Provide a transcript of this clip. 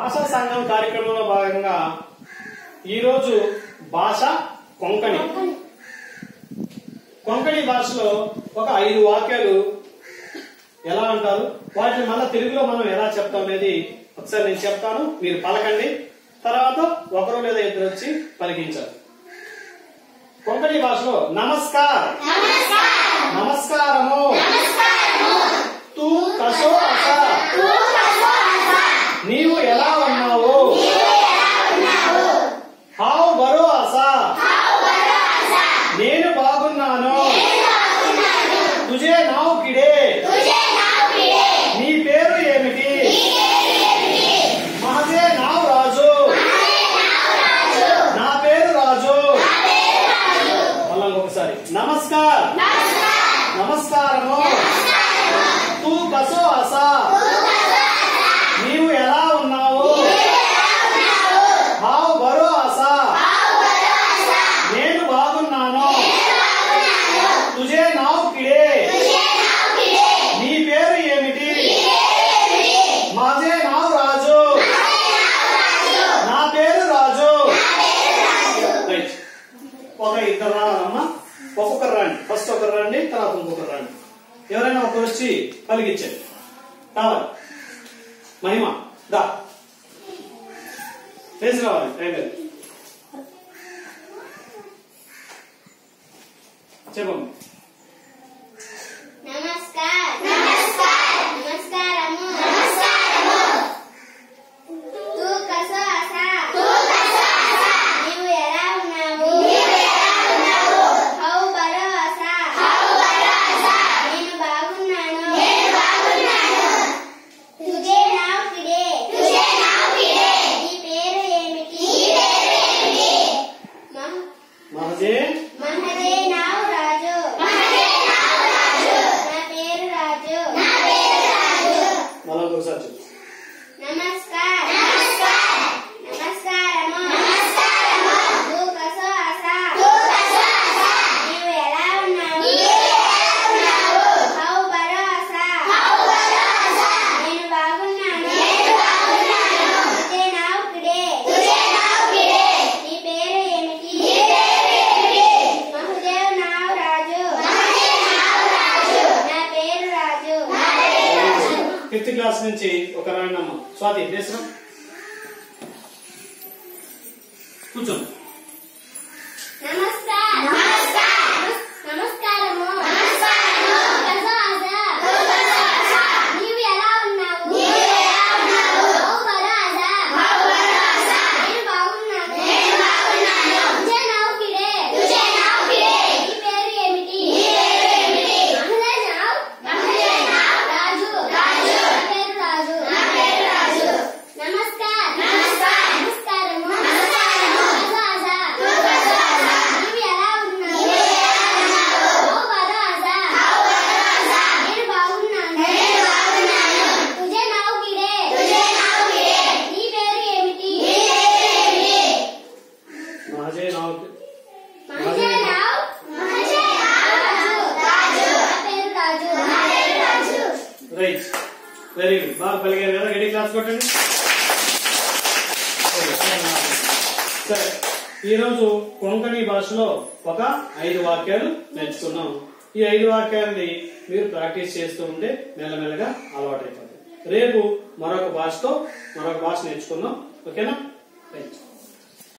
భాషా సంఘం కార్యక్రమంలో భాగంగా ఈరోజు భాష కొంకణి కొంకణి భాషలో ఒక ఐదు వాక్యాలు ఎలా అంటారు వాటిని మళ్ళీ తెలుగులో మనం ఎలా చెప్తాం అనేది ఒకసారి నేను చెప్తాను మీరు పలకండి తర్వాత ఒకరు లేదా ఇద్దరు వచ్చి పలికించారు కొంకణి భాషలో నమస్కార్ నమస్కారము తూ కసో అస నీవు ఎలా ఉన్నావు హావ్ బరో అస నేను బాగున్నాను తుజే నావ్ కిడే నీ పేరు ఏమిటి మహజే నావ్ రాజు నా పేరు రాజు మళ్ళా ఒకసారి నమస్కార్ నమస్కారము తూ కసో అస నీవు ఎలా ఉన్నావు హావ్ బరో అస నేను బాగున్నాను తుజే నావ్ కిడే నీ పేరు ఏమిటి మాజే నావ్ రాజు నా పేరు రాజు రైట్ ఒక ఇద్దరు రావాలమ్మా ఒక్కొక్కరు రండి ఫస్ట్ ఒకరు రండి తర్వాత ఇంకొకరు రండి ఎవరైనా ఒకరు వచ్చి పలిగించండి కావాలి మహిమ దా చేసి రావాలి టైం లేదు చెప్పండి నమస్కార్ నమస్కార్ నమస్కారము నమస్కారము తూ కసో అసా తూ కసో అసా నీవు ఎలా ఉన్నావు నీవు ఎలా ఉన్నావు హౌ బరో అసా హౌ బరో అసా నేను బాగున్నాను నేను బాగున్నాను తుజే నావ్ కిడే తుజే నావ్ కిడే నీ పేరు ఏమిటి నీ పేరు ఏమిటి మహ మహజే మహదే నావ్ రాజు మహదే నావ్ రాజు నా పేరు రాజు నా పేరు రాజు మళ్ళా ఇంకొకసారి చెప్పు నమస్కార్ నమస్కార్ నమస్కారము నమస్కారము తూ కసో అసా తూ కసో అసా నీవు ఎలా ఉన్నావు నీవు ఎలా ఉన్నావు హౌ బరో అసా హౌ బరో అసా నేను బాగున్నాను నేను బాగున్నాను తుజే నావ్ కిడే తుజే నావ్ కిడే నీ పేరు ఏమిటి నీ పేరు ఏమిటి మహదేవ్ నావ్ రాజు మహదేవ్ నావ్ రాజు నా పేరు రాజు నా పేరు రాజు ఫిఫ్త్ క్లాస్ నుంచి ఒక రాయనమ్మ స్వాతి దేశం కూర్చోండి నమస్కార్ నమస్కార్ నమస్కారము నమస్కారము కసో ఆజా కసో ఆజా నీవు ఎలా ఉన్నావు నీవు ఎలా ఉన్నావు హౌ బరో ఆజా హౌ బరో ఆజా నేను బాగున్నాను నేను బాగున్నాను తుజే నావ్ కిడే తుజే నావ్ కిడే నీ పేరు ఏమిటి నీ పేరు ఏమిటి మహదే నావ్ మహదే నావ్ రాజు రాజు నా పేరు రాజు నా పేరు రాజు నమస్కార్ నమస్కార్ నమస్కారము నమస్కారము కసో ఆజా కసో ఆజా నీవు ఎలా ఉన్నావు నీవు ఎలా ఉన్నావు హౌ బరో ఆజా హౌ బరో ఆజా నేను బాగున్నాను నేను బాగున్నాను తుజే నావ్ కిడే తుజే నావ్ కిడే నీ పేరు ఏమిటి నీ పేరు ఏమిటి మహజే నావ్ మహజే నావ్ మహజే నావ్ రాజు రాజు నా పేరు రాజు నా పేరు రాజు రైట్ వెరీ గుడ్ బాగా పలిగారు కదా గడి క్లాస్ కొట్టండి సరే ఈరోజు కొంకణి భాషలో ఒక ఐదు వాక్యాలు నేర్చుకున్నాం ఈ ఐదు వాక్యాలని మీరు ప్రాక్టీస్ చేస్తూ ఉంటే మెల్లమెల్లగా అలవాటైపోతుంది రేపు మరొక భాషతో మరొక భాష నేర్చుకుందాం ఓకేనా